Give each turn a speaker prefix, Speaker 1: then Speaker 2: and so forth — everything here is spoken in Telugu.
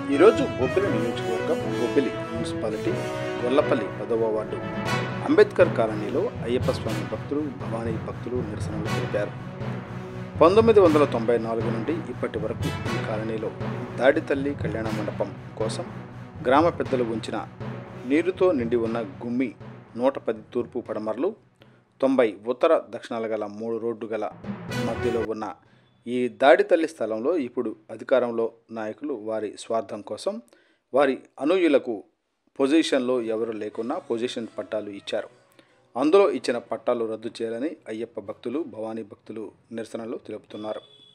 Speaker 1: ఈరోజు బొబ్బిలి నియోజకవర్గం బొబ్బిలి మున్సిపాలిటీ గొల్లపల్లి పదవ వార్డు అంబేద్కర్ కాలనీలో అయ్యప్ప స్వామి భక్తులు భవానీ భక్తులు నిరసనలు తెలిపారు పంతొమ్మిది వందల తొంభై నాలుగు నుండి ఇప్పటి వరకు ఈ కాలనీలో దాడి తల్లి కళ్యాణ మండపం కోసం గ్రామ పెద్దలు ఉంచిన నీరుతో నిండి ఉన్న గుమ్మి నూట పది తూర్పు పడమరలు తొంభై ఉత్తర దక్షిణాల గల మూడు రోడ్డు గల మధ్యలో ఉన్న ఈ దాడి తల్లి స్థలంలో ఇప్పుడు అధికారంలో నాయకులు వారి స్వార్థం కోసం వారి అనుయులకు పొజిషన్లో ఎవరు లేకున్నా పొజిషన్ పట్టాలు ఇచ్చారు అందులో ఇచ్చిన పట్టాలు రద్దు చేయాలని అయ్యప్ప భక్తులు భవానీ భక్తులు నిరసనలు తెలుపుతున్నారు